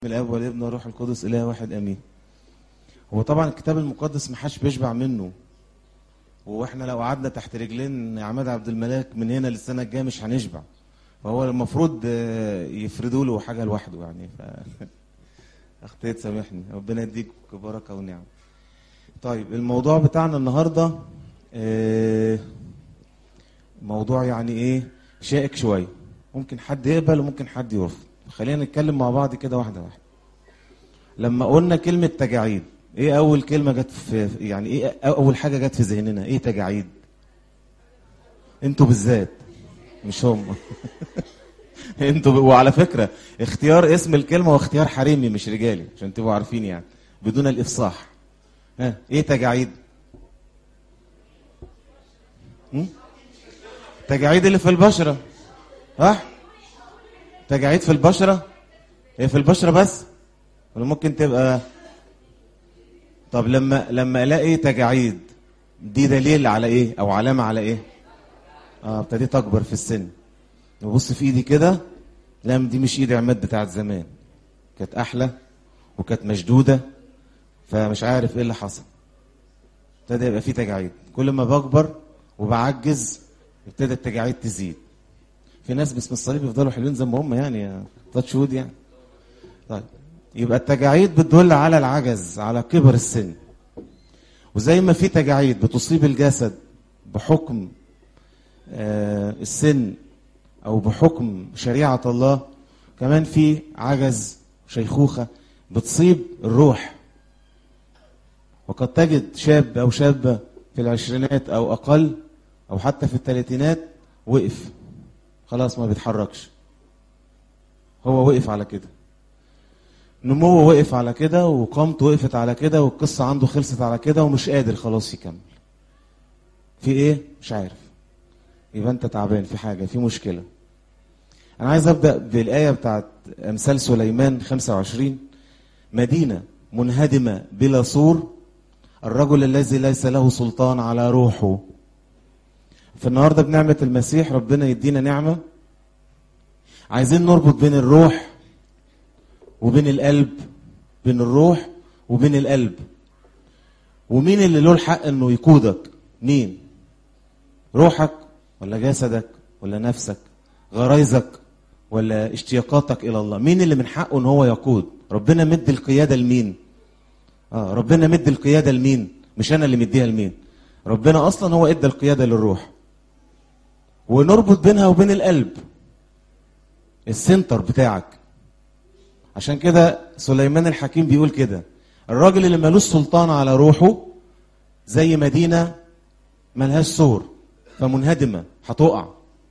الاب والابن والروح القدس اله واحد امين هو طبعا الكتاب المقدس ما حدش بيشبع منه واحنا لو قعدنا تحت رجلين عماد عبد الملاك من هنا للسنه الجايه مش هنشبع فهو المفروض آه، يفردوا له حاجه لوحده يعني ف اختي تسامحني ربنا يديك بركه ونعم طيب الموضوع بتاعنا النهارده آه، موضوع يعني ايه شائك شويه ممكن حد يقبل وممكن حد يرفض خلينا نتكلم مع بعض كده واحده واحده لما قلنا كلمه تجاعيد ايه اول كلمه جت في يعني ايه اول حاجه جت في ذهننا ايه تجاعيد انتوا بالذات مش هم انتوا ب... وعلى فكره اختيار اسم الكلمه هو اختيار حريمي مش رجالي عشان تبقوا عارفين يعني بدون الافصاح ها ايه تجاعيد هم؟ تجاعيد اللي في البشره صح تجاعيد في البشره هي في البشره بس ولا ممكن تبقى طب لما لما الاقي تجاعيد دي دليل على ايه او علامه على ايه اه ابتديت اكبر في السن ببص في ايدي كده لا دي مش ايدي عماد بتاعت زمان كانت احلى وكانت مشدوده فمش عارف ايه اللي حصل ابتدى يبقى في تجاعيد كل ما بكبر وبعجز ابتدى التجاعيد تزيد في ناس باسم الصليب يفضلوا حلوين زي ما هم يعني تاتش وود يعني طيب يبقى التجاعيد بتدل على العجز على كبر السن وزي ما في تجاعيد بتصيب الجسد بحكم آه السن او بحكم شريعه الله كمان في عجز شيخوخه بتصيب الروح وقد تجد شاب او شابه في العشرينات او اقل او حتى في الثلاثينات وقف خلاص ما بيتحركش هو وقف على كده نموه وقف على كده وقامته وقفت على كده والقصة عنده خلصت على كده ومش قادر خلاص يكمل في ايه مش عارف يبقى انت تعبان في حاجة في مشكلة انا عايز ابدأ بالآية بتاعت امثال سليمان 25 مدينة منهدمة بلا سور الرجل الذي ليس له سلطان على روحه في النهاردة بنعمة المسيح ربنا يدينا نعمة عايزين نربط بين الروح وبين القلب بين الروح وبين القلب ومين اللي له الحق انه يقودك مين روحك ولا جسدك ولا نفسك غرايزك ولا اشتياقاتك الى الله مين اللي من حقه ان هو يقود ربنا مد القياده لمين اه ربنا مد القياده لمين مش انا اللي مديها لمين ربنا اصلا هو ادى القياده للروح ونربط بينها وبين القلب السنتر بتاعك عشان كده سليمان الحكيم بيقول كده الراجل اللي ملوش سلطان على روحه زي مدينة ملهاش سور فمنهدمة هتقع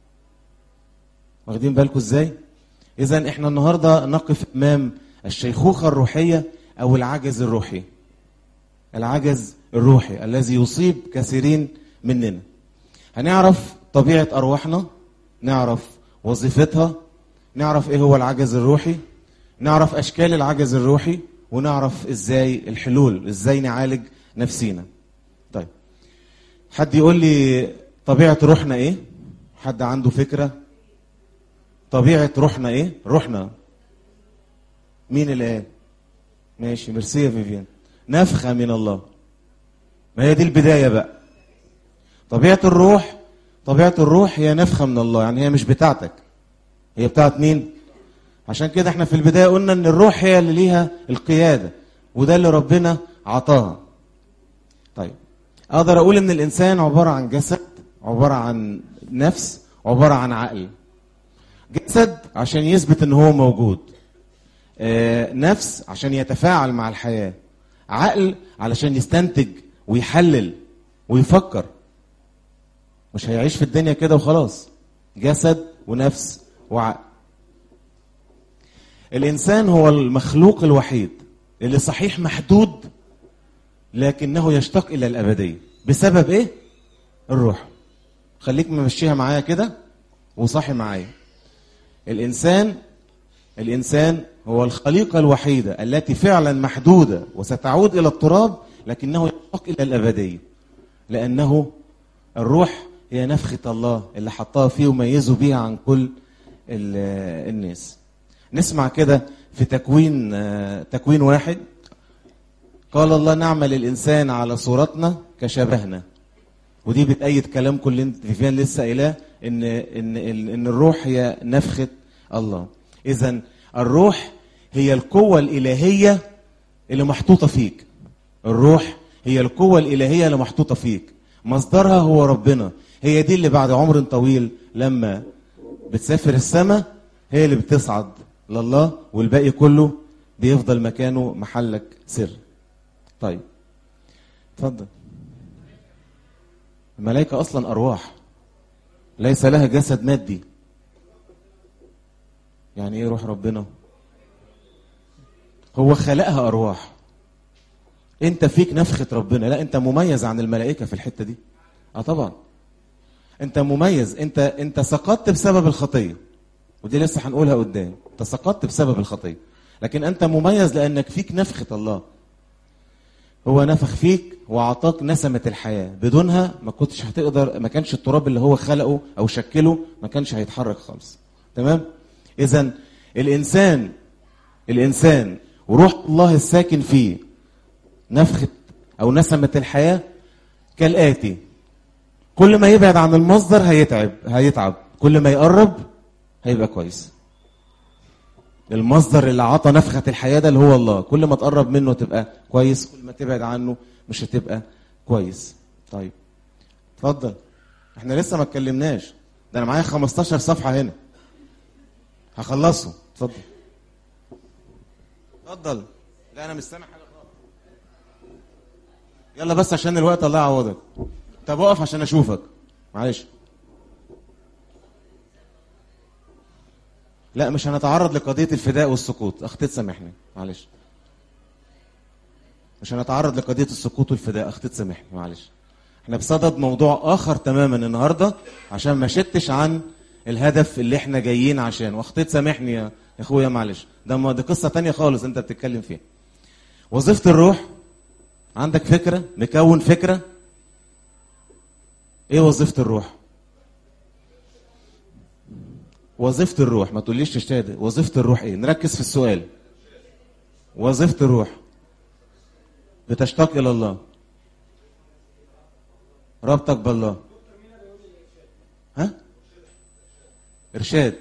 واخدين بالكم ازاي اذا احنا النهاردة نقف امام الشيخوخة الروحية او العجز الروحي العجز الروحي الذي يصيب كثيرين مننا هنعرف طبيعة أرواحنا نعرف وظيفتها نعرف إيه هو العجز الروحي نعرف أشكال العجز الروحي ونعرف إزاي الحلول إزاي نعالج نفسينا طيب حد يقول لي طبيعة روحنا إيه حد عنده فكرة طبيعة روحنا إيه روحنا مين اللي قال ماشي ميرسي يا فيفيان نفخة من الله ما هي دي البداية بقى طبيعة الروح طبيعة الروح هي نفخة من الله يعني هي مش بتاعتك هي بتاعت مين عشان كده احنا في البداية قلنا ان الروح هي اللي ليها القيادة وده اللي ربنا عطاها طيب اقدر اقول ان الانسان عبارة عن جسد عبارة عن نفس عبارة عن عقل جسد عشان يثبت ان هو موجود آه نفس عشان يتفاعل مع الحياة عقل علشان يستنتج ويحلل ويفكر مش هيعيش في الدنيا كده وخلاص جسد ونفس وعقل الانسان هو المخلوق الوحيد اللي صحيح محدود لكنه يشتاق الى الابديه بسبب ايه الروح خليك ممشيها معايا كده وصحي معايا الانسان الانسان هو الخليقه الوحيده التي فعلا محدوده وستعود الى التراب لكنه يشتاق الى الابديه لانه الروح هي نفخة الله اللي حطها فيه وميزه بيها عن كل ال- الناس نسمع كده في تكوين آه، تكوين واحد قال الله نعمل الانسان على صورتنا كشبهنا ودي بتأيد كلامكم اللي انت فيفيان لسه قايلاه ان ان ان الروح هي نفخه الله اذا الروح هي القوه الالهيه اللي محطوطه فيك الروح هي القوه الالهيه اللي محطوطه فيك مصدرها هو ربنا هي دي اللي بعد عمر طويل لما بتسافر السماء هي اللي بتصعد لله والباقي كله بيفضل مكانه محلك سر طيب اتفضل الملائكة أصلا أرواح ليس لها جسد مادي يعني إيه روح ربنا هو خلقها أرواح أنت فيك نفخة ربنا لا أنت مميز عن الملائكة في الحتة دي أه طبعا أنت مميز أنت أنت سقطت بسبب الخطية ودي لسه هنقولها قدام أنت سقطت بسبب الخطية لكن أنت مميز لأنك فيك نفخة الله هو نفخ فيك واعطاك نسمة الحياة بدونها ما كنتش هتقدر ما كانش التراب اللي هو خلقه او شكله ما كانش هيتحرك خالص تمام اذا الانسان الانسان وروح الله الساكن فيه نفخة او نسمة الحياة كالآتي كل ما يبعد عن المصدر هيتعب هيتعب كل ما يقرب هيبقى كويس المصدر اللي عطى نفخة الحياة ده اللي هو الله كل ما تقرب منه تبقى كويس كل ما تبعد عنه مش هتبقى كويس طيب اتفضل احنا لسه ما اتكلمناش ده انا معايا 15 صفحة هنا هخلصه اتفضل اتفضل لا انا مش سامع حاجة خالص يلا بس عشان الوقت الله يعوضك طب اقف عشان اشوفك معلش لا مش هنتعرض لقضية الفداء والسقوط أختي تسامحني معلش مش هنتعرض لقضية السقوط والفداء أختي تسامحني معلش احنا بصدد موضوع آخر تماما النهاردة عشان ما شتش عن الهدف اللي احنا جايين عشان واختي تسامحني يا اخويا معلش ده ما دي قصة تانية خالص انت بتتكلم فيها وظيفة الروح عندك فكرة مكون فكرة ايه وظيفة الروح وظيفة الروح ما تقوليش تشتهد وظيفة الروح ايه نركز في السؤال وظيفة الروح بتشتاق الى الله ربطك بالله ها ارشاد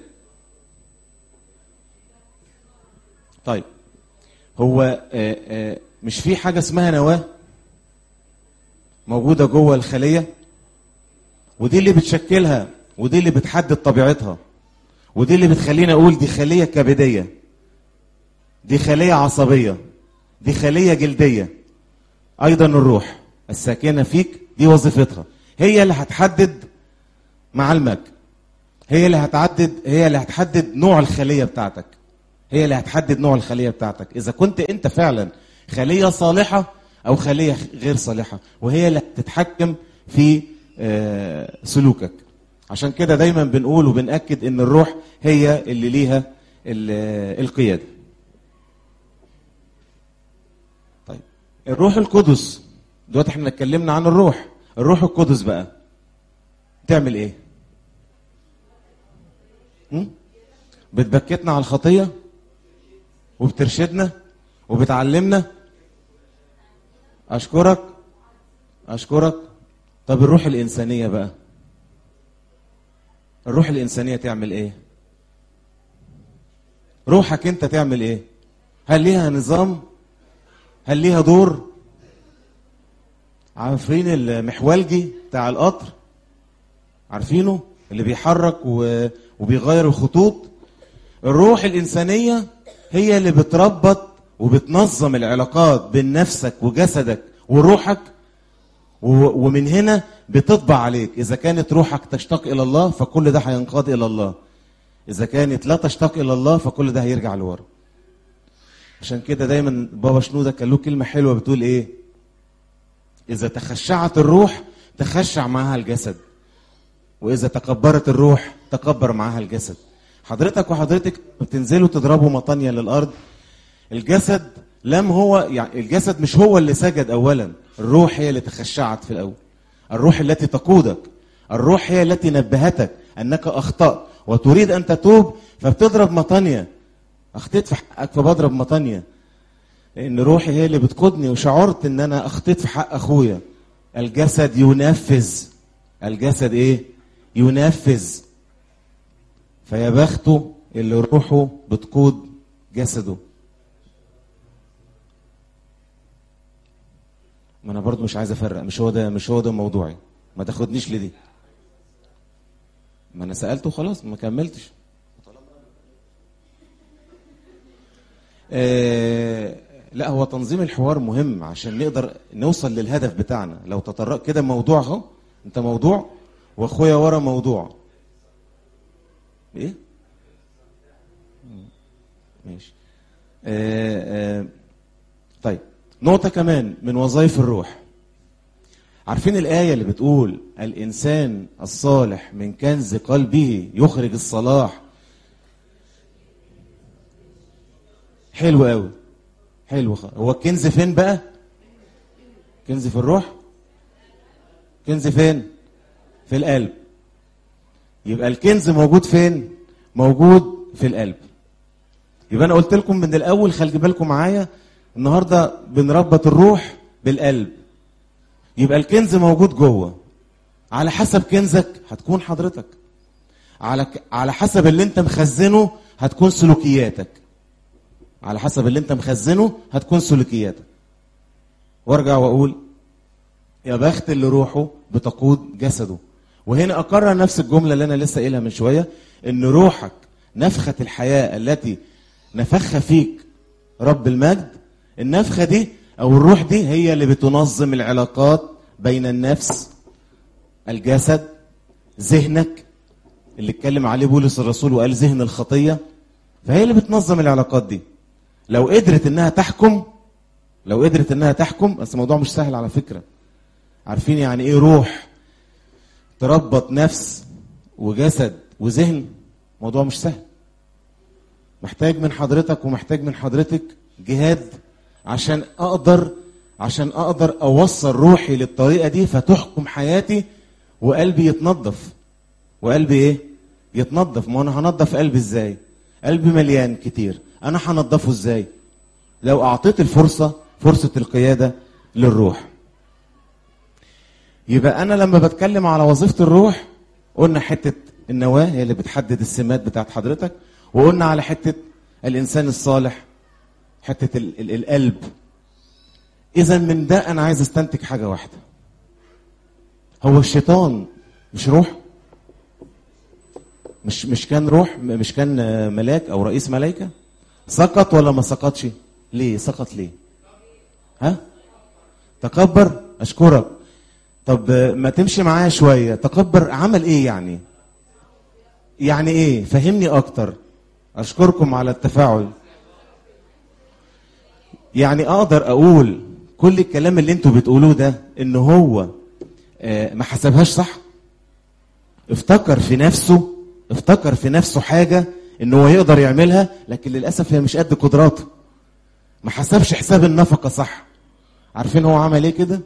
طيب هو آه، آه، مش في حاجة اسمها نواة موجودة جوه الخلية ودي اللي بتشكلها ودي اللي بتحدد طبيعتها ودي اللي بتخليني اقول دي خليه كبديه دي خليه عصبيه دي خليه جلديه ايضا الروح الساكنه فيك دي وظيفتها هي اللي هتحدد معالمك هي اللي هتعدد هي اللي هتحدد نوع الخليه بتاعتك هي اللي هتحدد نوع الخليه بتاعتك اذا كنت انت فعلا خليه صالحه او خليه غير صالحه وهي اللي هتتحكم في آه، سلوكك عشان كده دايما بنقول وبنأكد ان الروح هي اللي ليها ال- القيادة طيب الروح القدس دلوقتي احنا اتكلمنا عن الروح الروح القدس بقى تعمل ايه هم؟ بتبكتنا على الخطية وبترشدنا وبتعلمنا اشكرك اشكرك طب الروح الانسانية بقى الروح الإنسانية تعمل إيه؟ روحك أنت تعمل إيه؟ هل ليها نظام؟ هل ليها دور؟ عارفين المحولجي بتاع القطر؟ عارفينه؟ اللي بيحرك و... وبيغير الخطوط الروح الإنسانية هي اللي بتربط وبتنظم العلاقات بين نفسك وجسدك وروحك و- ومن هنا بتطبع عليك إذا كانت روحك تشتاق إلى الله فكل ده هينقاد إلى الله إذا كانت لا تشتاق إلى الله فكل ده هيرجع لورا عشان كده دايما بابا شنودة كان له كلمة حلوة بتقول إيه إذا تخشعت الروح تخشع معها الجسد وإذا تكبرت الروح تكبر معها الجسد حضرتك وحضرتك بتنزلوا تضربوا مطانية للأرض الجسد لم هو يعني الجسد مش هو اللي سجد اولا الروح هي اللي تخشعت في الاول الروح التي تقودك الروح هي التي نبهتك انك اخطات وتريد ان تتوب فبتضرب مطانية اخطيت في حقك فبضرب مطانية لان روحي هي اللي بتقودني وشعرت ان انا اخطيت في حق اخويا الجسد ينفذ الجسد ايه ينفذ فيا بخته اللي روحه بتقود جسده ما انا برضو مش عايز افرق مش هو ده مش هو ده موضوعي ما تاخدنيش لدي ما انا سالته خلاص ما كملتش آه لا هو تنظيم الحوار مهم عشان نقدر نوصل للهدف بتاعنا لو تطرق كده موضوع اهو انت موضوع واخويا ورا موضوع ايه ماشي آه آه طيب نقطة كمان من وظائف الروح عارفين الآية اللي بتقول الإنسان الصالح من كنز قلبه يخرج الصلاح حلو قوي حلو خ... هو الكنز فين بقى كنز في الروح كنز فين في القلب يبقى الكنز موجود فين موجود في القلب يبقى انا قلت لكم من الاول خلي بالكم معايا النهارده بنربط الروح بالقلب يبقى الكنز موجود جوه على حسب كنزك هتكون حضرتك على ك... على حسب اللي انت مخزنه هتكون سلوكياتك على حسب اللي انت مخزنه هتكون سلوكياتك وارجع واقول يا بخت اللي روحه بتقود جسده وهنا اكرر نفس الجمله اللي انا لسه قايلها من شويه ان روحك نفخه الحياه التي نفخها فيك رب المجد النفخه دي او الروح دي هي اللي بتنظم العلاقات بين النفس الجسد ذهنك اللي اتكلم عليه بولس الرسول وقال ذهن الخطيه فهي اللي بتنظم العلاقات دي لو قدرت انها تحكم لو قدرت انها تحكم بس الموضوع مش سهل على فكره عارفين يعني ايه روح تربط نفس وجسد وذهن موضوع مش سهل محتاج من حضرتك ومحتاج من حضرتك جهاد عشان اقدر عشان اقدر اوصل روحي للطريقه دي فتحكم حياتي وقلبي يتنظف وقلبي ايه يتنظف ما انا هنضف قلبي ازاي قلبي مليان كتير انا هنضفه ازاي لو اعطيت الفرصه فرصه القياده للروح يبقى انا لما بتكلم على وظيفه الروح قلنا حته النواه هي اللي بتحدد السمات بتاعت حضرتك وقلنا على حته الانسان الصالح حته ال ال القلب اذا من ده انا عايز استنتج حاجه واحده هو الشيطان مش روح مش مش كان روح مش كان ملاك او رئيس ملائكه سقط ولا ما سقطش ليه سقط ليه ها تكبر اشكرك طب ما تمشي معايا شويه تكبر عمل ايه يعني يعني ايه فهمني اكتر اشكركم على التفاعل يعني اقدر اقول كل الكلام اللي انتوا بتقولوه ده ان هو آه ما حسبهاش صح افتكر في نفسه افتكر في نفسه حاجه ان هو يقدر يعملها لكن للاسف هي مش قد قدراته ما حسبش حساب النفقه صح عارفين هو عمل ايه كده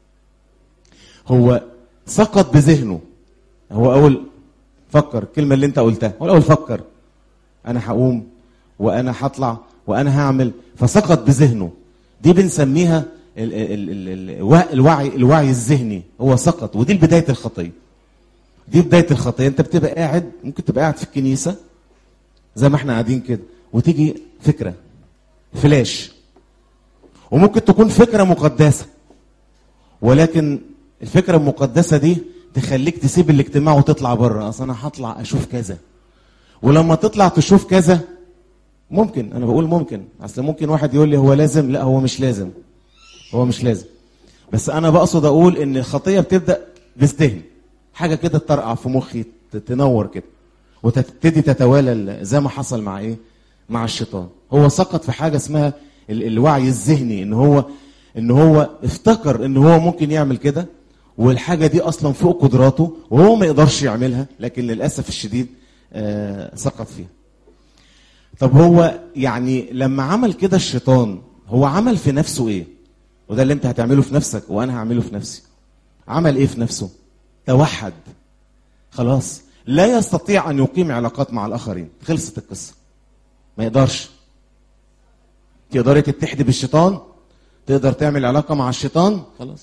هو سقط بذهنه هو اول فكر الكلمه اللي انت قلتها هو الاول فكر انا هقوم وانا هطلع وانا هعمل فسقط بذهنه دي بنسميها ال ال ال الوعي الوعي الذهني هو سقط ودي بدايه الخطيه دي بدايه الخطيه انت بتبقى قاعد ممكن تبقى قاعد في الكنيسه زي ما احنا قاعدين كده وتيجي فكره فلاش وممكن تكون فكره مقدسه ولكن الفكره المقدسه دي تخليك تسيب الاجتماع وتطلع بره اصل انا هطلع اشوف كذا ولما تطلع تشوف كذا ممكن انا بقول ممكن اصل ممكن واحد يقول لي هو لازم لا هو مش لازم هو مش لازم بس انا بقصد اقول ان الخطيه بتبدا بالذهن حاجه كده تطرقع في مخي تنور كده وتبتدي تتوالى زي ما حصل مع ايه مع الشيطان هو سقط في حاجه اسمها ال- الوعي الذهني ان هو ان هو افتكر ان هو ممكن يعمل كده والحاجه دي اصلا فوق قدراته وهو ما يقدرش يعملها لكن للاسف الشديد آه سقط فيها طب هو يعني لما عمل كده الشيطان هو عمل في نفسه ايه وده اللي انت هتعمله في نفسك وانا هعمله في نفسي عمل ايه في نفسه توحد خلاص لا يستطيع ان يقيم علاقات مع الاخرين خلصت القصه ما يقدرش تقدري تتحدي بالشيطان تقدر تعمل علاقه مع الشيطان خلاص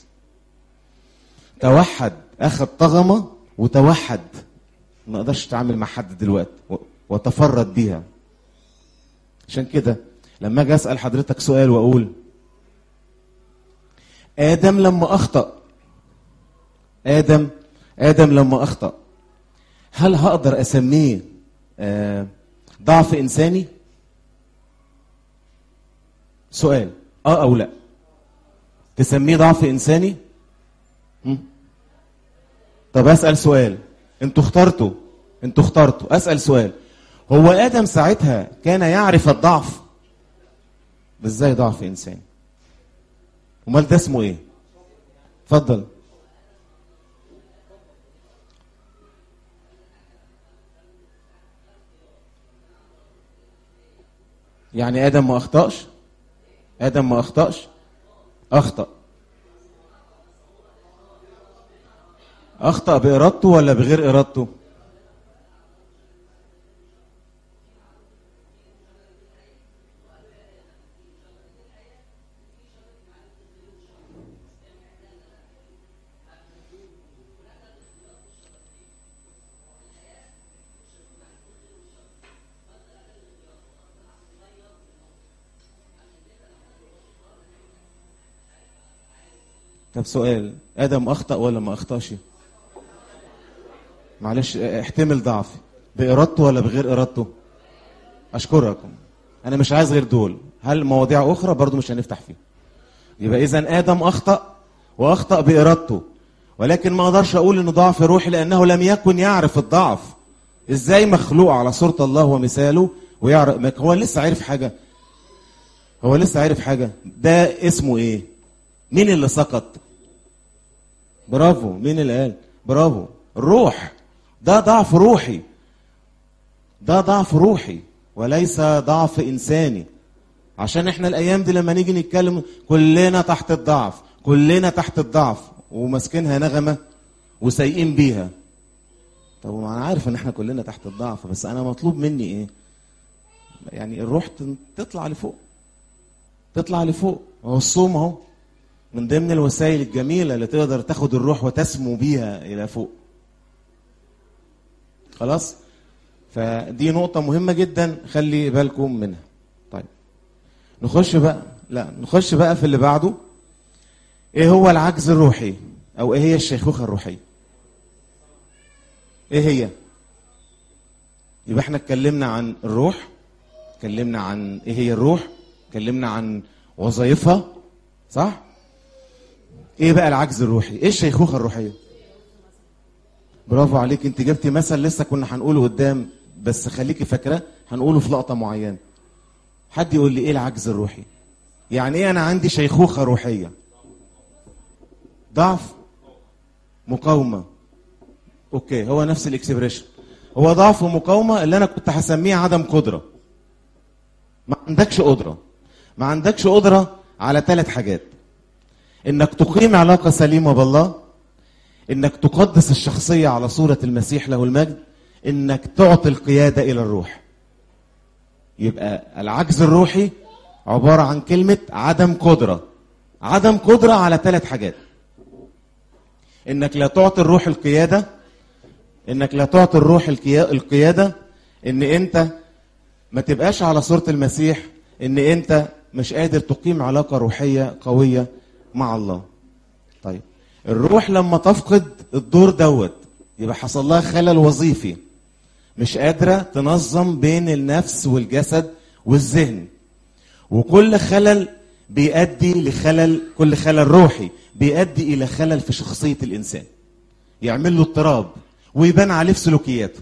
توحد اخذ طغمه وتوحد ما اقدرش اتعامل مع حد دلوقتي و- واتفرد بيها عشان كده لما اجي اسال حضرتك سؤال واقول ادم لما اخطا ادم ادم لما اخطا هل هقدر اسميه آه، ضعف انساني سؤال اه او لا تسميه ضعف انساني هم؟ طب اسال سؤال انتوا اخترتوا انتوا اخترتوا اسال سؤال هو ادم ساعتها كان يعرف الضعف ازاي ضعف انساني امال ده اسمه ايه اتفضل يعني ادم ما اخطاش ادم ما اخطاش اخطا اخطا بارادته ولا بغير ارادته طب سؤال ادم اخطا ولا ما اخطاش معلش احتمل ضعفي بارادته ولا بغير ارادته اشكركم انا مش عايز غير دول هل مواضيع اخرى برضو مش هنفتح فيها يبقى اذا ادم اخطا واخطا بارادته ولكن ما اقدرش اقول انه ضعف روحي لانه لم يكن يعرف الضعف ازاي مخلوق على صوره الله ومثاله ويعرف ما هو لسه عارف حاجه هو لسه عارف حاجه ده اسمه ايه مين اللي سقط برافو مين اللي قال برافو الروح ده ضعف روحي ده ضعف روحي وليس ضعف انساني عشان احنا الايام دي لما نيجي نتكلم كلنا تحت الضعف كلنا تحت الضعف وماسكينها نغمه وسايقين بيها طب ما انا عارف ان احنا كلنا تحت الضعف بس انا مطلوب مني ايه يعني الروح تن- تطلع لفوق تطلع لفوق هو الصوم اهو من ضمن الوسائل الجميله اللي تقدر تاخد الروح وتسمو بيها الى فوق خلاص فدي نقطة مهمة جدا خلي بالكم منها طيب نخش بقى لا نخش بقى في اللي بعده ايه هو العجز الروحي او ايه هي الشيخوخة الروحية ايه هي يبقى احنا اتكلمنا عن الروح اتكلمنا عن ايه هي الروح اتكلمنا عن وظائفها صح ايه بقى العجز الروحي ايه الشيخوخة الروحية برافو عليك انت جبتي مثل لسه كنا هنقوله قدام بس خليكي فاكره هنقوله في لقطه معينه حد يقول لي ايه العجز الروحي يعني ايه انا عندي شيخوخه روحيه ضعف مقاومه اوكي هو نفس الاكسبريشن هو ضعف ومقاومه اللي انا كنت هسميه عدم قدره ما عندكش قدره ما عندكش قدره على ثلاث حاجات انك تقيم علاقه سليمه بالله انك تقدس الشخصيه على صوره المسيح له المجد انك تعطي القياده الى الروح يبقى العجز الروحي عباره عن كلمه عدم قدره عدم قدره على ثلاث حاجات انك لا تعطي الروح القياده انك لا تعطي الروح القيا- القياده ان انت ما تبقاش على صوره المسيح ان انت مش قادر تقيم علاقه روحيه قويه مع الله طيب الروح لما تفقد الدور دوت يبقى حصل لها خلل وظيفي مش قادرة تنظم بين النفس والجسد والذهن وكل خلل بيؤدي لخلل كل خلل روحي بيؤدي إلى خلل في شخصية الإنسان يعمل له اضطراب ويبان عليه في سلوكياته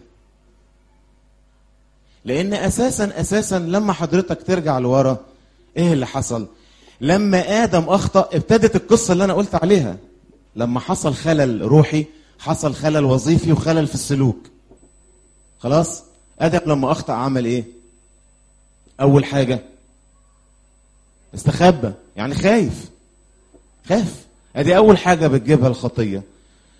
لأن أساسا أساسا لما حضرتك ترجع لورا إيه اللي حصل؟ لما آدم أخطأ ابتدت القصة اللي أنا قلت عليها لما حصل خلل روحي حصل خلل وظيفي وخلل في السلوك خلاص ادم لما اخطا عمل ايه اول حاجه استخبى يعني خايف خاف ادي اول حاجه بتجيبها الخطيه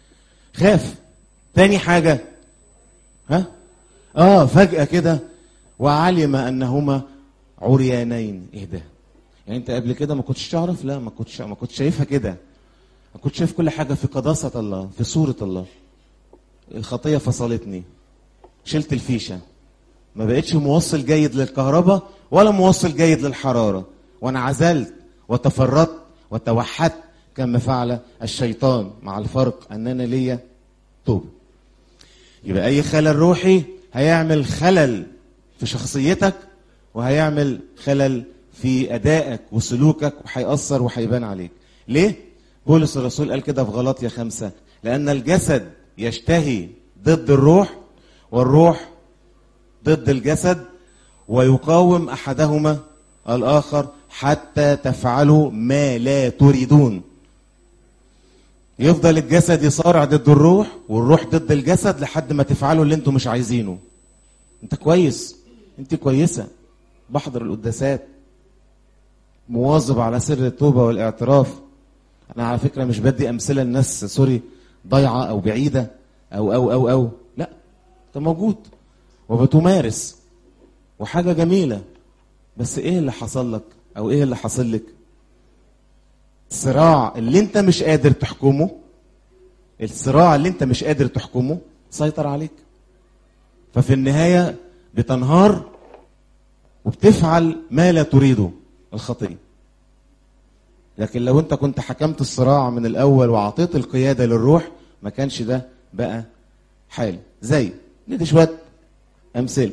خاف تاني حاجه ها اه فجاه كده وعلم انهما عريانين ايه ده يعني انت قبل كده ما كنتش تعرف لا ما كنتش ما كنتش شايفها كده ما كنتش شايف كل حاجه في قداسه الله في صوره الله الخطيه فصلتني شلت الفيشه ما بقتش موصل جيد للكهرباء ولا موصل جيد للحراره وانا عزلت وتفردت وتوحدت كما فعل الشيطان مع الفرق اننا ليا توبه يبقى اي خلل روحي هيعمل خلل في شخصيتك وهيعمل خلل في ادائك وسلوكك وهيأثر وهيبان عليك ليه بولس الرسول قال كده في غلطية خمسة لأن الجسد يشتهي ضد الروح والروح ضد الجسد ويقاوم أحدهما الآخر حتى تفعلوا ما لا تريدون يفضل الجسد يصارع ضد الروح والروح ضد الجسد لحد ما تفعلوا اللي انتم مش عايزينه انت كويس انت كويسة بحضر القداسات مواظب على سر التوبة والاعتراف انا على فكرة مش بدي امثلة الناس سوري ضايعة او بعيدة او او او او لا انت موجود وبتمارس وحاجة جميلة بس ايه اللي حصل لك او ايه اللي حصل لك الصراع اللي انت مش قادر تحكمه الصراع اللي انت مش قادر تحكمه سيطر عليك ففي النهاية بتنهار وبتفعل ما لا تريده الخطية لكن لو انت كنت حكمت الصراع من الاول وعطيت القيادة للروح ما كانش ده بقى حال زي ندي شوية امثله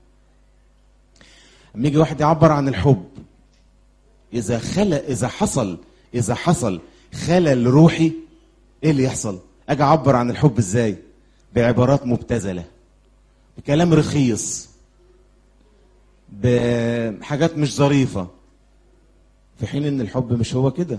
لما يجي واحد يعبر عن الحب اذا خلى اذا حصل اذا حصل خلل روحي ايه اللي يحصل اجي اعبر عن الحب ازاي بعبارات مبتذله بكلام رخيص بحاجات مش ظريفه في حين ان الحب مش هو كده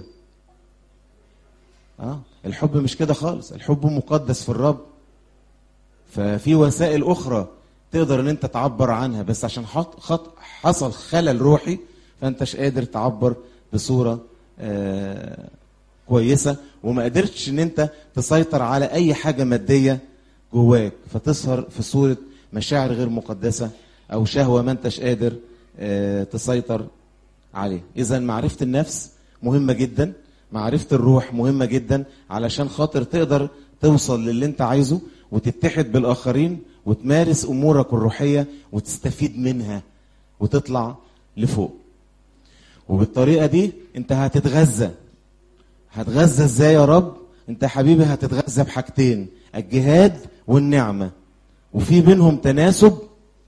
اه الحب مش كده خالص الحب مقدس في الرب ففي وسائل اخرى تقدر ان انت تعبر عنها بس عشان حط خط حصل خلل روحي فانتش قادر تعبر بصوره آه كويسه وما قدرتش ان انت تسيطر على اي حاجه ماديه جواك فتظهر في صوره مشاعر غير مقدسه او شهوه ما انتش قادر آه تسيطر عليه اذا معرفه النفس مهمه جدا معرفه الروح مهمه جدا علشان خاطر تقدر توصل للي انت عايزه وتتحد بالاخرين وتمارس امورك الروحيه وتستفيد منها وتطلع لفوق وبالطريقه دي انت هتتغذى هتغذى ازاي يا رب انت يا حبيبي هتتغذى بحاجتين الجهاد والنعمه وفي بينهم تناسب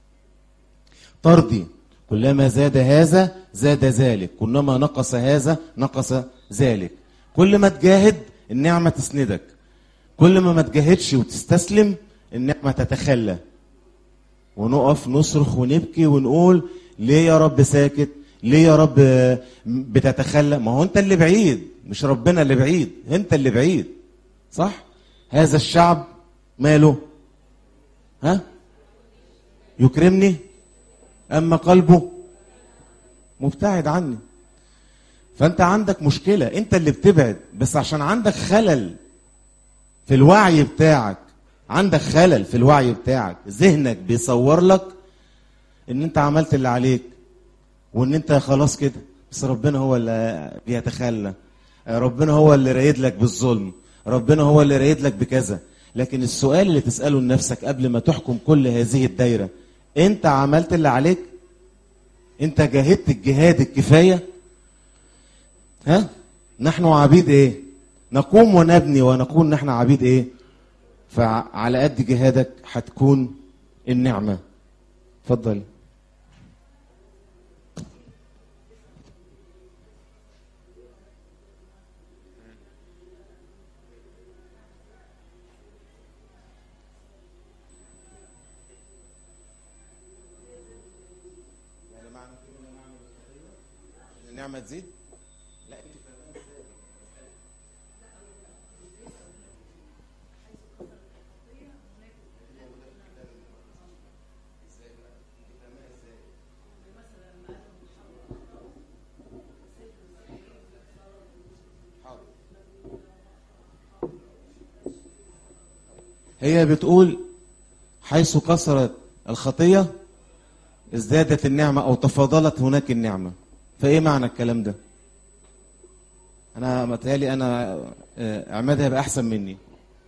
طردي كلما زاد هذا زاد ذلك كلما نقص هذا نقص ذلك كل ما تجاهد النعمه تسندك كل ما ما تجاهدش وتستسلم النعمه تتخلى ونقف نصرخ ونبكي ونقول ليه يا رب ساكت ليه يا رب بتتخلى ما هو انت اللي بعيد مش ربنا اللي بعيد انت اللي بعيد صح هذا الشعب ماله ها يكرمني اما قلبه مبتعد عني فانت عندك مشكله انت اللي بتبعد بس عشان عندك خلل في الوعي بتاعك عندك خلل في الوعي بتاعك ذهنك بيصور لك ان انت عملت اللي عليك وان انت خلاص كده بس ربنا هو اللي بيتخلى ربنا هو اللي رايد لك بالظلم ربنا هو اللي رايد لك بكذا لكن السؤال اللي تسأله لنفسك قبل ما تحكم كل هذه الدايرة انت عملت اللي عليك انت جاهدت الجهاد الكفاية ها نحن عبيد ايه نقوم ونبني ونقول نحن عبيد ايه فعلى قد جهادك هتكون النعمة اتفضل النعمة تزيد لا انت هي بتقول حيث كسرت الخطية ازدادت النعمة أو تفاضلت هناك النعمة فإيه معنى الكلام ده أنا متهيألي أنا آه، عماد هيبقى أحسن مني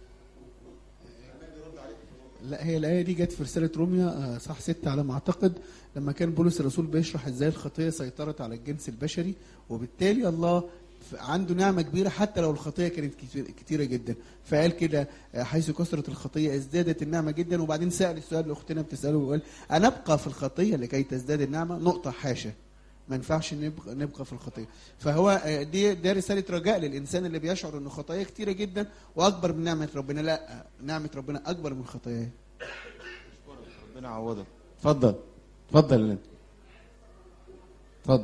لا هي الآية دي جت في رسالة روميا آه، صح ستة على ما أعتقد لما كان بولس الرسول بيشرح إزاي الخطية سيطرت على الجنس البشري وبالتالي الله ف- عنده نعمة كبيرة حتى لو الخطية كانت كتير- كتيرة جدا فقال كده آه، حيث كثرت الخطية ازدادت النعمة جدا وبعدين سأل السؤال اللي أختنا بتسأله ويقول أنبقى في الخطية لكي تزداد النعمة نقطة حاشا ما ينفعش نبقى, نبقى في الخطيه فهو آه، دي ده رساله رجاء للانسان اللي بيشعر ان خطاياه كتيره جدا واكبر من نعمه ربنا لا نعمه ربنا اكبر من خطاياه ربنا يعوضك اتفضل اتفضل يا انت اتفضل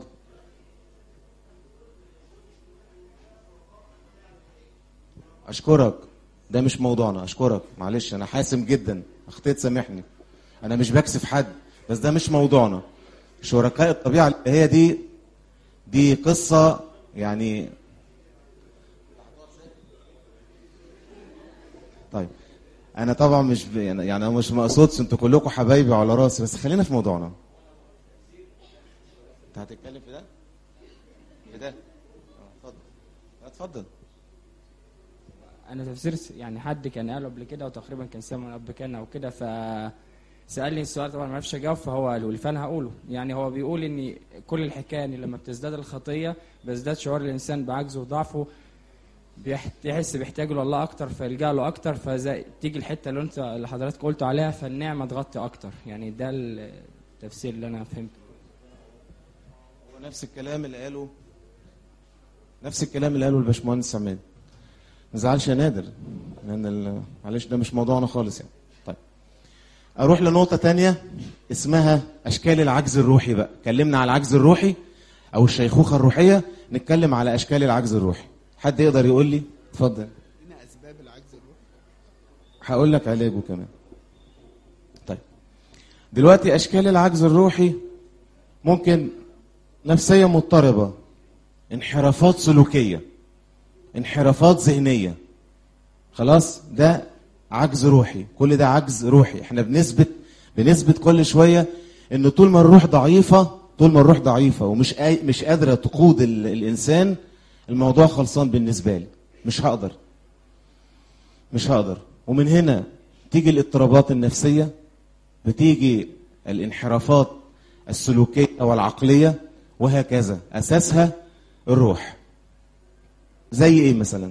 اشكرك ده مش موضوعنا اشكرك معلش انا حاسم جدا اخطيت سامحني انا مش بكسف حد بس ده مش موضوعنا شركاء الطبيعه اللي هي دي دي قصه يعني طيب انا طبعا مش ب... يعني يعني أنا مش مقصودش انتوا كلكم حبايبي على راسي بس خلينا في موضوعنا انت هتتكلم في ده في ده آه، اتفضل لا، اتفضل انا تفسير س- يعني حد كان قاله قبل كده وتقريبا كان سامع من اب كان او كده ف سالني السؤال طبعا ما عرفش اجاوب فهو قاله لي فانا هقوله يعني هو بيقول ان كل الحكايه ان لما بتزداد الخطيه بيزداد شعور الانسان بعجزه وضعفه بيحت- بيحس باحتياجه لله اكتر فيلجا له اكتر فزي تيجي الحته اللي انت اللي حضرتك قلت عليها فالنعمه تغطي اكتر يعني ده التفسير اللي انا فهمته هو نفس الكلام اللي قاله نفس الكلام اللي قاله الباشمهندس عماد ما تزعلش يا نادر لان ال- معلش ده مش موضوعنا خالص يعني طيب اروح لنقطه تانية اسمها اشكال العجز الروحي بقى اتكلمنا على العجز الروحي او الشيخوخه الروحيه نتكلم على اشكال العجز الروحي حد يقدر يقول لي اتفضل هنا اسباب العجز الروحي هقول لك علاجه كمان طيب دلوقتي اشكال العجز الروحي ممكن نفسيه مضطربه انحرافات سلوكيه انحرافات ذهنيه خلاص ده عجز روحي كل ده عجز روحي احنا بنثبت بنثبت كل شويه ان طول ما الروح ضعيفه طول ما الروح ضعيفه ومش قا- مش قادره تقود ال- الانسان الموضوع خلصان بالنسبه لي مش هقدر مش هقدر ومن هنا تيجي الاضطرابات النفسية بتيجي الانحرافات السلوكية والعقلية وهكذا أساسها الروح زي إيه مثلا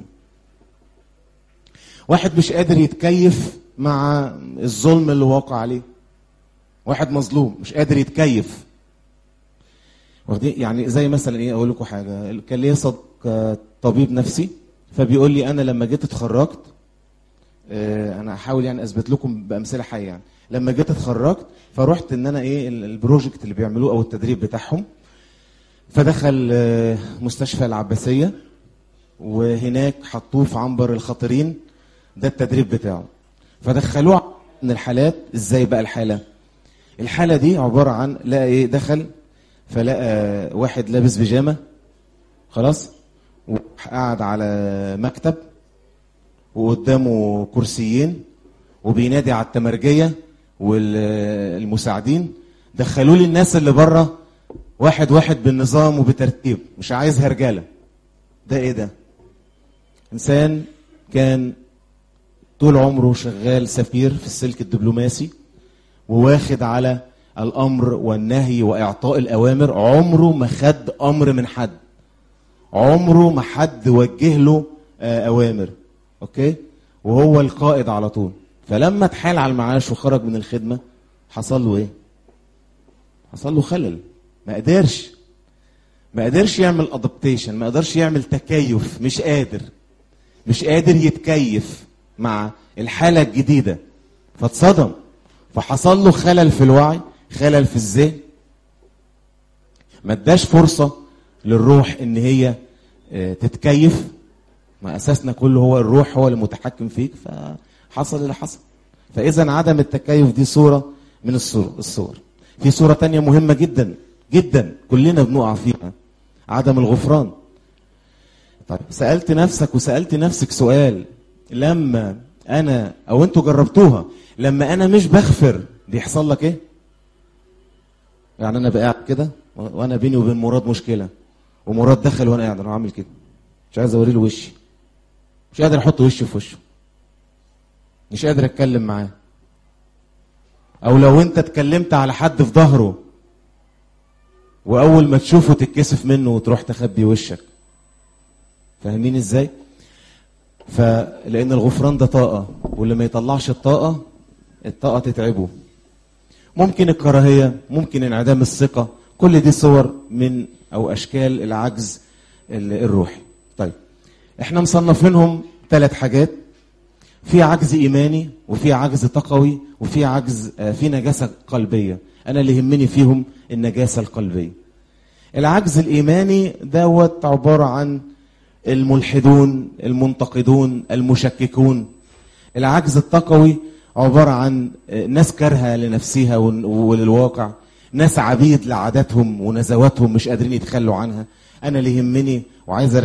واحد مش قادر يتكيف مع الظلم اللي واقع عليه واحد مظلوم مش قادر يتكيف واخدين- يعني زي مثلا ايه اقول لكم حاجه كان ليا صديق آه، طبيب نفسي فبيقول لي انا لما جيت اتخرجت آه، انا هحاول يعني اثبت لكم بامثله حيه يعني لما جيت اتخرجت فرحت ان انا ايه ال- البروجكت اللي بيعملوه او التدريب بتاعهم فدخل آه، مستشفى العباسيه وهناك حطوه في عنبر الخطرين ده التدريب بتاعه فدخلوه من الحالات ازاي بقى الحاله الحاله دي عباره عن لقى ايه دخل فلقى واحد لابس بيجامه خلاص وقعد على مكتب وقدامه كرسيين وبينادي على التمرجية والمساعدين دخلوا لي الناس اللي بره واحد واحد بالنظام وبترتيب مش عايزها رجاله ده ايه ده انسان كان طول عمره شغال سفير في السلك الدبلوماسي وواخد على الامر والنهي واعطاء الاوامر عمره ما خد امر من حد عمره ما حد وجه له آه، اوامر اوكي وهو القائد على طول فلما اتحال على المعاش وخرج من الخدمه حصل له ايه حصل له خلل ما قدرش ما قدرش يعمل ادابتيشن ما قدرش يعمل تكيف مش قادر مش قادر يتكيف مع الحاله الجديده فاتصدم فحصل له خلل في الوعي خلل في الذهن ما اداش فرصه للروح ان هي آه، تتكيف ما اساسنا كله هو الروح هو اللي متحكم فيك فحصل اللي حصل فاذا عدم التكيف دي صوره من الصور الصور في صوره تانية مهمه جدا جدا كلنا بنقع فيها عدم الغفران طيب سالت نفسك وسالت نفسك سؤال لما انا او انتوا جربتوها لما انا مش بغفر بيحصل لك ايه يعني انا بقى قاعد كده و- وانا بيني وبين مراد مشكله ومراد دخل وانا قاعد انا عامل كده مش عايز اوري له وشي مش قادر احط وشي في وشه مش قادر اتكلم معاه او لو انت اتكلمت على حد في ظهره واول ما تشوفه تتكسف منه وتروح تخبي وشك فاهمين ازاي فلان الغفران ده طاقه واللي ما يطلعش الطاقه الطاقه تتعبه ممكن الكراهيه ممكن انعدام الثقه كل دي صور من او اشكال العجز ال- الروحي طيب احنا مصنفينهم ثلاث حاجات في عجز ايماني وفي عجز تقوي وفي عجز آه، في نجاسه قلبيه انا اللي يهمني فيهم النجاسه القلبيه العجز الايماني دوت عباره عن الملحدون المنتقدون المشككون العجز التقوي عباره عن آه، ناس كارهه لنفسها ون- وللواقع ناس عبيد لعاداتهم ونزواتهم مش قادرين يتخلوا عنها انا اللي يهمني وعايز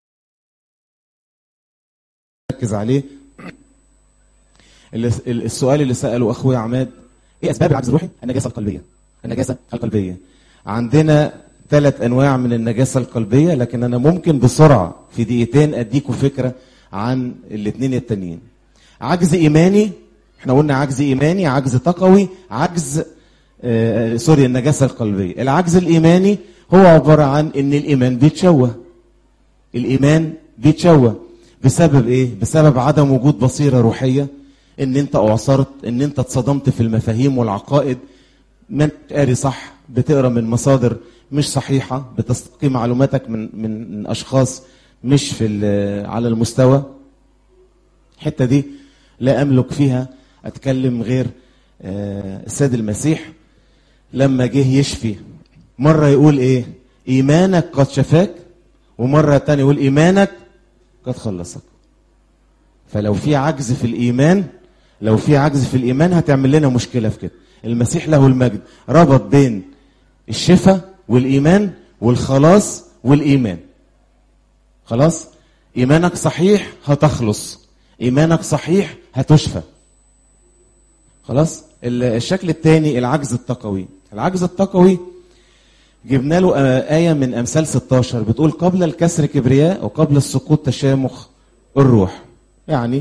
اركز عليه اللي- السؤال اللي سأله أخويا عماد إيه أسباب العجز الروحي؟ النجاسة القلبية النجاسة القلبية عندنا ثلاث أنواع من النجاسة القلبية لكن أنا ممكن بسرعة في دقيقتين أديكم فكرة عن الاثنين التانيين عجز إيماني احنا قلنا عجز إيماني عجز تقوي عجز آه سوري النجاسة القلبية العجز الإيماني هو عبارة عن إن الإيمان بيتشوه الايمان بيتشوه بسبب ايه بسبب عدم وجود بصيره روحيه ان انت اعصرت ان انت اتصدمت في المفاهيم والعقائد ما انت قاري صح بتقرا من مصادر مش صحيحه بتستقي معلوماتك من من من اشخاص مش في ال- على المستوى الحته دي لا املك فيها اتكلم غير آه، السيد المسيح لما جه يشفي مرة يقول ايه ايمانك قد شفاك ومرة تانية يقول ايمانك قد خلصك فلو في عجز في الايمان لو في عجز في الايمان هتعمل لنا مشكلة في كده المسيح له المجد ربط بين الشفاء والايمان والخلاص والايمان خلاص ايمانك صحيح هتخلص ايمانك صحيح هتشفى خلاص ال- الشكل الثاني العجز التقوي العجز التقوي جبنا له آه، آية من أمثال 16 بتقول قبل الكسر كبرياء وقبل السقوط تشامخ الروح يعني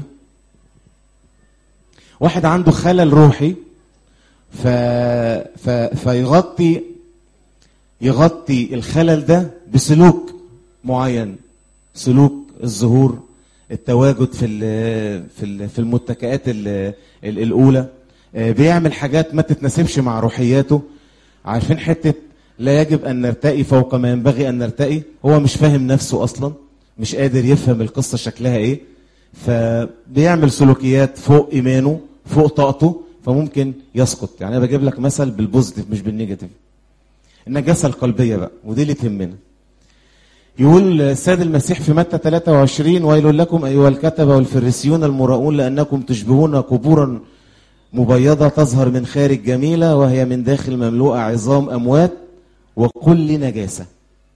واحد عنده خلل روحي ف... ف... فيغطي يغطي الخلل ده بسلوك معين سلوك الظهور التواجد في ال- في ال- في المتكئات ال- ال- الاولى آه، بيعمل حاجات ما تتناسبش مع روحياته عارفين حته لا يجب ان نرتقي فوق ما ينبغي ان نرتقي هو مش فاهم نفسه اصلا مش قادر يفهم القصه شكلها ايه فبيعمل سلوكيات فوق ايمانه فوق طاقته فممكن يسقط يعني انا بجيب لك مثل بالبوزيتيف مش بالنيجاتيف النجاسه القلبيه بقى ودي اللي تهمنا يقول السيد المسيح في متى 23 ويل لكم ايها الكتبه والفريسيون المراؤون لانكم تشبهون قبورا مبيضه تظهر من خارج جميله وهي من داخل مملوءه عظام اموات وكل نجاسه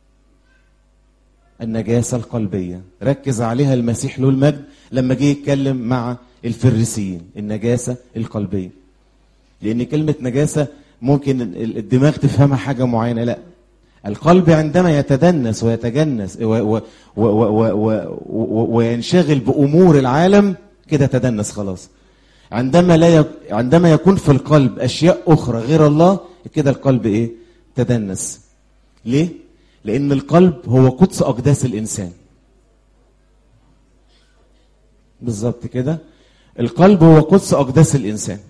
النجاسه القلبيه ركز عليها المسيح له المجد لما جه يتكلم مع الفريسيين النجاسه القلبيه لان كلمه نجاسه ممكن ال- الدماغ تفهمها حاجه معينه لا القلب عندما يتدنس ويتجنس و و و و و و وينشغل بامور العالم كده تدنس خلاص عندما لا يك... عندما يكون في القلب اشياء اخرى غير الله كده القلب ايه تدنس ليه لان القلب هو قدس اقداس الانسان بالظبط كده القلب هو قدس اقداس الانسان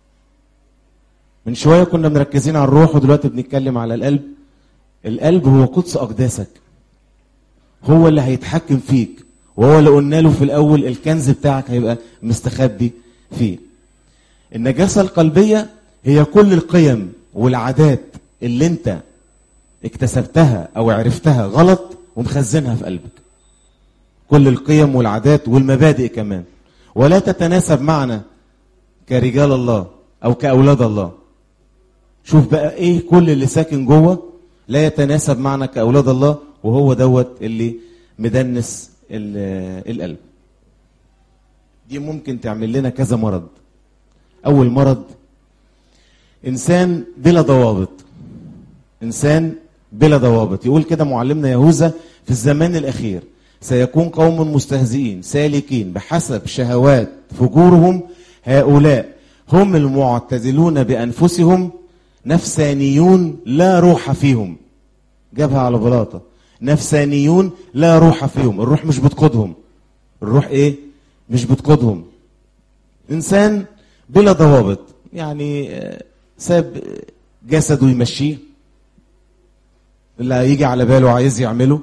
من شويه كنا مركزين على الروح ودلوقتي بنتكلم على القلب القلب هو قدس اقداسك هو اللي هيتحكم فيك وهو اللي قلنا له في الاول الكنز بتاعك هيبقى مستخبي فيه النجاسه القلبيه هي كل القيم والعادات اللي انت اكتسبتها او عرفتها غلط ومخزنها في قلبك كل القيم والعادات والمبادئ كمان ولا تتناسب معنا كرجال الله او كاولاد الله شوف بقى ايه كل اللي ساكن جوه لا يتناسب معنا كاولاد الله وهو دوت اللي مدنس ال- القلب دي ممكن تعمل لنا كذا مرض اول مرض انسان بلا ضوابط انسان بلا ضوابط يقول كده معلمنا يهوذا في الزمان الاخير سيكون قوم مستهزئين سالكين بحسب شهوات فجورهم هؤلاء هم المعتزلون بانفسهم نفسانيون لا روح فيهم جابها على بلاطه نفسانيون لا روح فيهم الروح مش بتقودهم الروح ايه مش بتقودهم انسان بلا ضوابط يعني آه، ساب جسده يمشيه اللي هيجي على باله عايز يعمله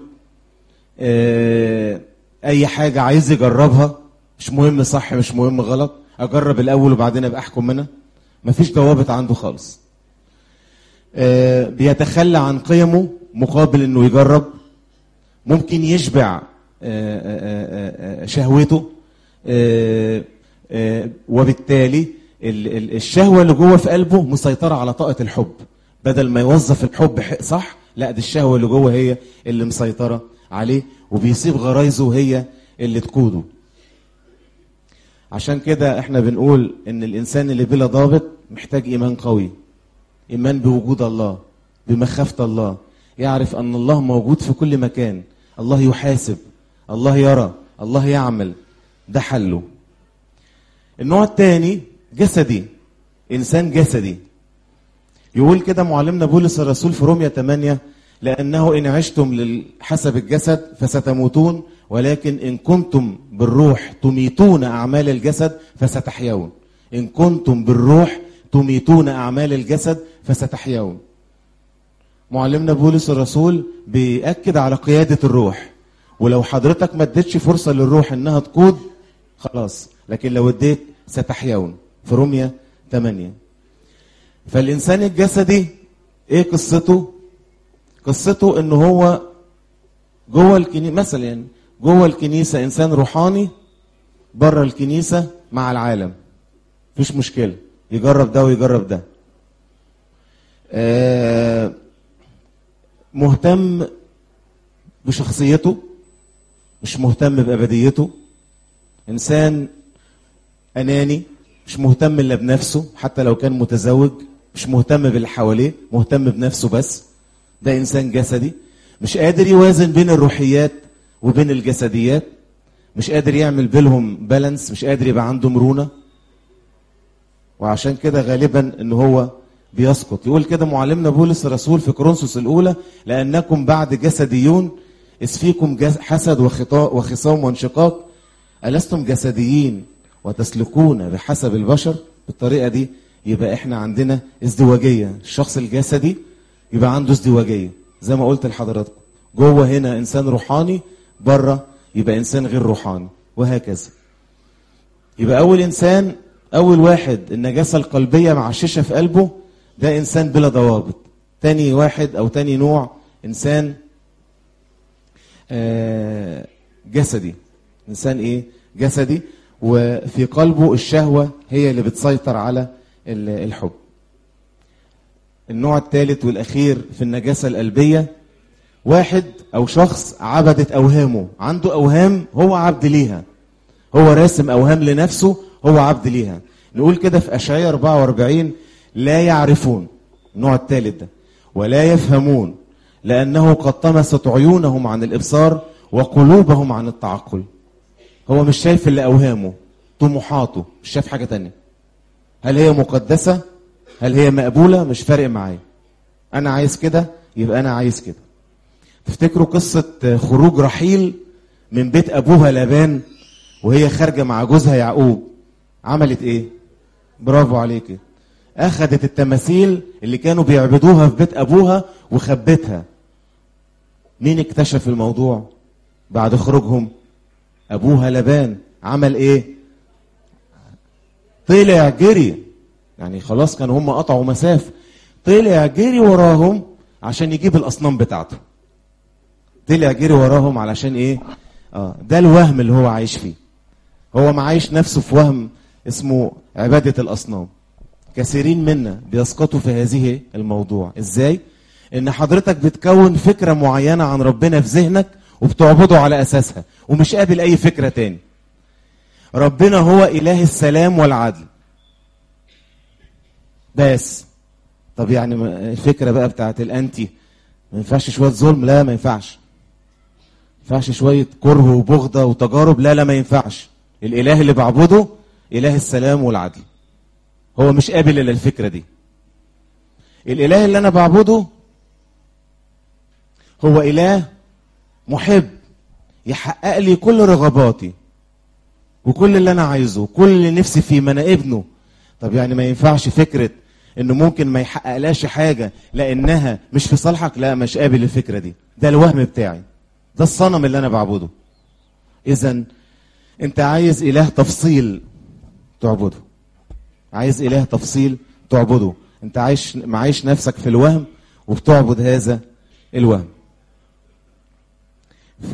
آه، اي حاجه عايز يجربها مش مهم صح مش مهم غلط اجرب الاول وبعدين ابقى احكم منها مفيش ضوابط عنده خالص آه، بيتخلى عن قيمه مقابل انه يجرب ممكن يشبع آه، آه، آه، آه، شهوته آه، آه، وبالتالي ال- ال- الشهوة اللي جوه في قلبه مسيطرة على طاقة الحب بدل ما يوظف الحب ح- صح لا دي الشهوة اللي جوه هي اللي مسيطرة عليه وبيسيب غرايزه هي اللي تقوده عشان كده احنا بنقول ان الانسان اللي بلا ضابط محتاج ايمان قوي ايمان بوجود الله بمخافة الله يعرف ان الله موجود في كل مكان الله يحاسب الله يرى الله يعمل ده حله النوع الثاني جسدي انسان جسدي يقول كده معلمنا بولس الرسول في روميا 8 لانه ان عشتم لل- حسب الجسد فستموتون ولكن ان كنتم بالروح تميتون اعمال الجسد فستحيون ان كنتم بالروح تميتون اعمال الجسد فستحيون معلمنا بولس الرسول بيأكد على قيادة الروح ولو حضرتك ما اديتش فرصة للروح انها تقود خلاص لكن لو اديت ستحيون في روميا 8 فالإنسان الجسدي ايه قصته قصته ان هو جوه الكنيسة مثلا يعني جوه الكنيسة انسان روحاني بره الكنيسة مع العالم مفيش مشكلة يجرب ده ويجرب ده آه مهتم بشخصيته مش مهتم بأبديته إنسان أناني مش مهتم إلا بنفسه حتى لو كان متزوج مش مهتم باللي حواليه مهتم بنفسه بس ده إنسان جسدي مش قادر يوازن بين الروحيات وبين الجسديات مش قادر يعمل بينهم بالانس مش قادر يبقى عنده مرونة وعشان كده غالبا ان هو بيسقط يقول كده معلمنا بولس الرسول في كورنثوس الاولى لانكم بعد جسديون اذ فيكم جس- حسد وخطا- وخصام وانشقاق ألستم جسديين وتسلكون بحسب البشر بالطريقة دي يبقى احنا عندنا ازدواجية الشخص الجسدي يبقى عنده ازدواجية زي ما قلت لحضراتكم جوه هنا انسان روحاني بره يبقى انسان غير روحاني وهكذا يبقى اول انسان اول واحد النجاسة القلبية معششة في قلبه ده انسان بلا ضوابط تاني واحد او تاني نوع انسان آه، جسدي انسان ايه جسدي وفي قلبه الشهوة هي اللي بتسيطر على ال- الحب النوع الثالث والاخير في النجاسة القلبية واحد او شخص عبدت اوهامه عنده اوهام هو عبد ليها هو راسم اوهام لنفسه هو عبد ليها نقول كده في اشعياء 44 لا يعرفون النوع الثالث ده ولا يفهمون لانه قد طمست عيونهم عن الابصار وقلوبهم عن التعقل هو مش شايف اللي اوهامه طموحاته مش شايف حاجه تانية هل هي مقدسه هل هي مقبوله مش فارق معايا انا عايز كده يبقى انا عايز كده تفتكروا قصه خروج رحيل من بيت ابوها لابان وهي خارجه مع جوزها يعقوب عملت ايه برافو عليك اخذت التماثيل اللي كانوا بيعبدوها في بيت ابوها وخبتها مين اكتشف الموضوع بعد خروجهم ابوها لبان عمل ايه طلع جري يعني خلاص كانوا هم قطعوا مسافه طلع جري وراهم عشان يجيب الاصنام بتاعته طلع جري وراهم علشان ايه اه ده الوهم اللي هو عايش فيه هو معايش نفسه في وهم اسمه عبادة الأصنام كثيرين منا بيسقطوا في هذه الموضوع ازاي ان حضرتك بتكون فكرة معينة عن ربنا في ذهنك وبتعبده على أساسها ومش قابل أي فكرة تاني ربنا هو إله السلام والعدل بس طب يعني ما- الفكره بقى بتاعت الانتي ما ينفعش شويه ظلم لا ما ينفعش ما ينفعش شويه كره وبغضه وتجارب لا لا ما ينفعش الاله اللي بعبده اله السلام والعدل هو مش قابل الا الفكره دي الاله اللي انا بعبده هو اله محب يحقق لي كل رغباتي وكل اللي انا عايزه كل اللي نفسي فيه ما انا ابنه طب يعني ما ينفعش فكره انه ممكن ما يحققلاش حاجه لانها مش في صالحك لا مش قابل الفكره دي ده الوهم بتاعي ده الصنم اللي انا بعبده اذا انت عايز اله تفصيل تعبده عايز اله تفصيل تعبده انت عايش معايش نفسك في الوهم وبتعبد هذا الوهم ف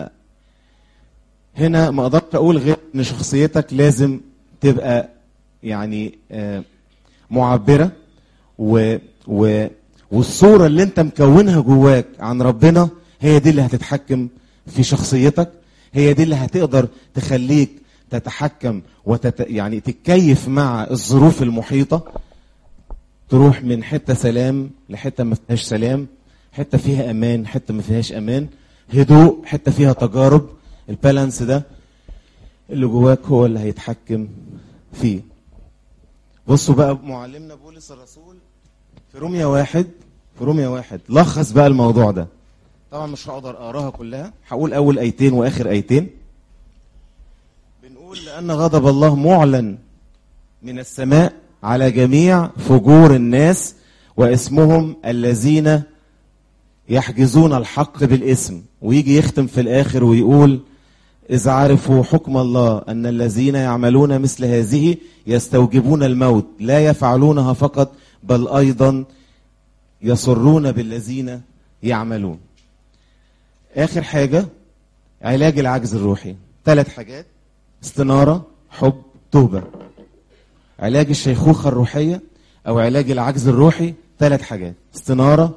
هنا ما اقدرش اقول غير ان شخصيتك لازم تبقى يعني آه، معبره و و والصوره اللي انت مكونها جواك عن ربنا هي دي اللي هتتحكم في شخصيتك هي دي اللي هتقدر تخليك تتحكم وتت يعني تتكيف مع الظروف المحيطه تروح من حته سلام لحته ما فيهاش سلام حته فيها امان حته ما فيهاش امان هدوء حته فيها تجارب البالانس ده اللي جواك هو اللي هيتحكم فيه بصوا بقى معلمنا بولس الرسول في روميا واحد في روميا واحد لخص بقى الموضوع ده طبعا مش هقدر اقراها كلها هقول اول ايتين واخر ايتين بنقول لان غضب الله معلن من السماء على جميع فجور الناس واسمهم الذين يحجزون الحق بالاسم ويجي يختم في الاخر ويقول إذ عرفوا حكم الله أن الذين يعملون مثل هذه يستوجبون الموت لا يفعلونها فقط بل أيضا يصرون بالذين يعملون آخر حاجة علاج العجز الروحي ثلاث حاجات استنارة حب توبة علاج الشيخوخة الروحية أو علاج العجز الروحي ثلاث حاجات استنارة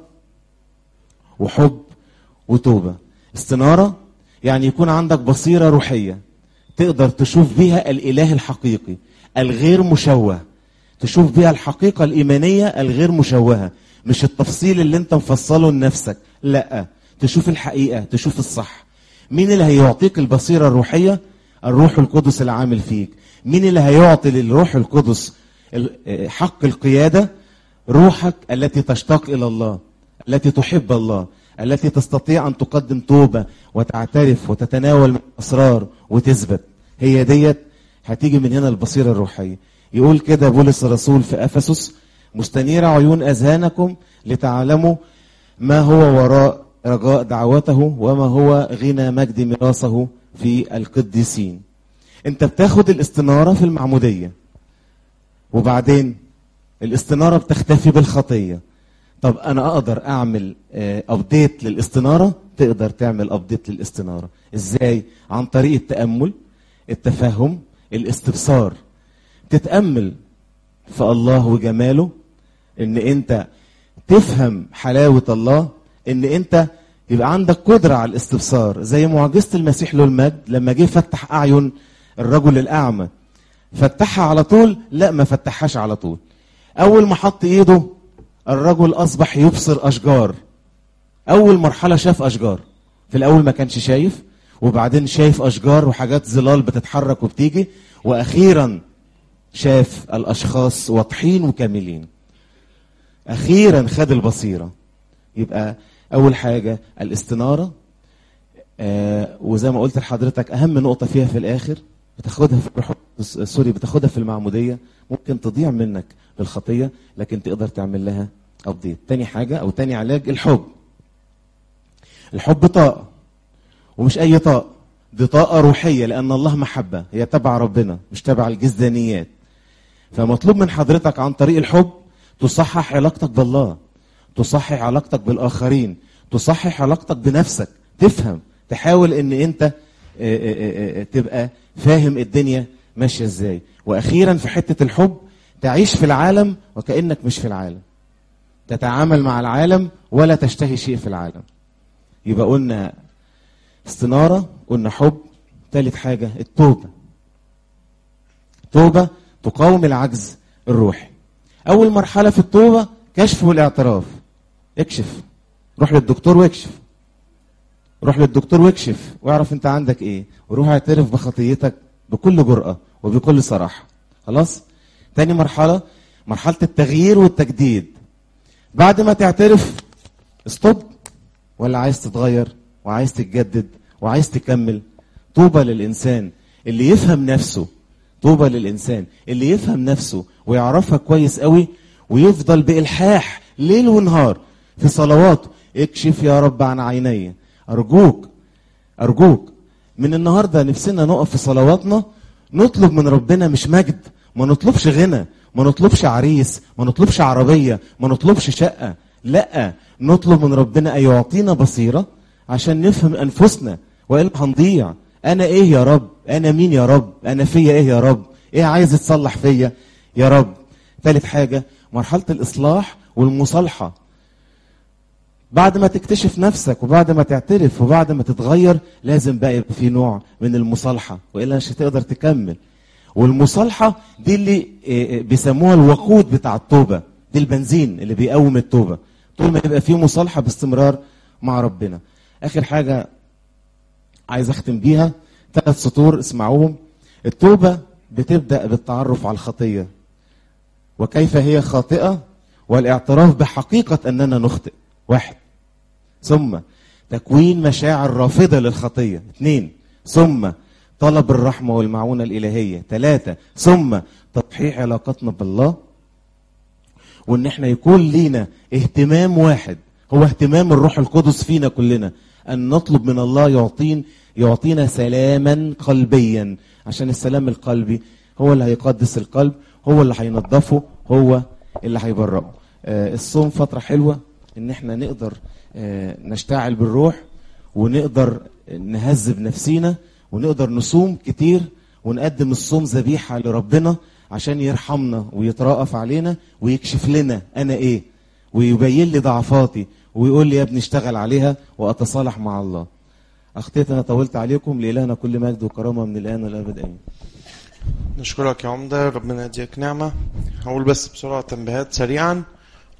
وحب وتوبة استنارة يعني يكون عندك بصيرة روحية تقدر تشوف بيها الإله الحقيقي الغير مشوه تشوف بيها الحقيقة الإيمانية الغير مشوهة مش التفصيل اللي انت مفصله لنفسك لا تشوف الحقيقة تشوف الصح مين اللي هيعطيك البصيرة الروحية الروح القدس العامل فيك مين اللي هيعطي للروح القدس ال- حق القيادة روحك التي تشتاق إلى الله التي تحب الله التي تستطيع أن تقدم توبة وتعترف وتتناول من الأسرار وتثبت هي ديت هتيجي من هنا البصيرة الروحية يقول كده بولس الرسول في أفسس مستنير عيون أذهانكم لتعلموا ما هو وراء رجاء دعوته وما هو غنى مجد ميراثه في القديسين انت بتاخد الاستنارة في المعمودية وبعدين الاستنارة بتختفي بالخطية طب انا اقدر اعمل ابديت للاستنارة تقدر تعمل ابديت للاستنارة ازاي عن طريق التأمل التفهم الاستبصار تتأمل في الله وجماله ان انت تفهم حلاوة الله ان انت يبقى عندك قدرة على الاستبصار زي معجزة المسيح له المجد لما جه فتح اعين الرجل الاعمى فتحها على طول لا ما فتحهاش على طول اول ما حط ايده الرجل اصبح يبصر اشجار اول مرحله شاف اشجار في الاول ما كانش شايف وبعدين شايف اشجار وحاجات ظلال بتتحرك وبتيجي واخيرا شاف الاشخاص واضحين وكاملين اخيرا خد البصيره يبقى اول حاجه الاستناره آه وزي ما قلت لحضرتك اهم نقطه فيها في الاخر بتاخدها في الروح سوري بتاخدها في المعموديه ممكن تضيع منك بالخطيه لكن تقدر تعمل لها ابديت تاني حاجه او تاني علاج الحب الحب طاقه ومش اي طاقه دي طاقه روحيه لان الله محبه هي تبع ربنا مش تبع الجزدانيات فمطلوب من حضرتك عن طريق الحب تصحح علاقتك بالله تصحح علاقتك بالاخرين تصحح علاقتك بنفسك تفهم تحاول ان انت تبقى فاهم الدنيا ماشيه ازاي واخيرا في حته الحب تعيش في العالم وكانك مش في العالم تتعامل مع العالم ولا تشتهي شيء في العالم يبقى قلنا استناره قلنا حب ثالث حاجه التوبه توبه تقاوم العجز الروحي اول مرحله في التوبه كشف والاعتراف اكشف روح للدكتور واكشف روح للدكتور واكشف واعرف انت عندك ايه وروح اعترف بخطيتك بكل جرأة وبكل صراحة خلاص تاني مرحلة مرحلة التغيير والتجديد بعد ما تعترف استوب ولا عايز تتغير وعايز تتجدد وعايز تكمل طوبى للإنسان اللي يفهم نفسه طوبى للإنسان اللي يفهم نفسه ويعرفها كويس قوي ويفضل بإلحاح ليل ونهار في صلواته اكشف يا رب عن عيني أرجوك أرجوك من النهاردة نفسنا نقف في صلواتنا نطلب من ربنا مش مجد ما نطلبش غنى ما نطلبش عريس ما نطلبش عربية ما نطلبش شقة لا نطلب من ربنا أن يعطينا بصيرة عشان نفهم أنفسنا وإلا هنضيع أنا إيه يا رب أنا مين يا رب أنا فيا إيه يا رب إيه عايز تصلح فيا يا رب ثالث حاجة مرحلة الإصلاح والمصالحة بعد ما تكتشف نفسك وبعد ما تعترف وبعد ما تتغير لازم بقى يبقى في نوع من المصالحة وإلا مش هتقدر تكمل والمصالحة دي اللي إيه، بيسموها الوقود بتاع التوبة دي البنزين اللي بيقوم التوبة طول ما يبقى في مصالحة باستمرار مع ربنا آخر حاجة عايز أختم بيها ثلاث سطور اسمعوهم التوبة بتبدأ بالتعرف على الخطية وكيف هي خاطئة والاعتراف بحقيقة أننا نخطئ واحد ثم تكوين مشاعر رافضة للخطية اثنين ثم طلب الرحمة والمعونة الإلهية ثلاثة ثم تصحيح علاقتنا بالله وان احنا يكون لينا اهتمام واحد هو اهتمام الروح القدس فينا كلنا ان نطلب من الله يعطين يعطينا سلاما قلبيا عشان السلام القلبي هو اللي هيقدس القلب هو اللي هينظفه هو اللي هيبرئه آه، الصوم فترة حلوة ان احنا نقدر آه، نشتعل بالروح ونقدر نهذب نفسينا ونقدر نصوم كتير ونقدم الصوم ذبيحة لربنا عشان يرحمنا ويترأف علينا ويكشف لنا أنا إيه ويبين لي ضعفاتي ويقول لي يا ابني اشتغل عليها وأتصالح مع الله أخطيت أنا طولت عليكم لإلهنا كل مجد وكرامة من الآن والأبد آمين نشكرك يا عمدة ربنا يديك نعمة هقول بس بسرعة تنبيهات سريعا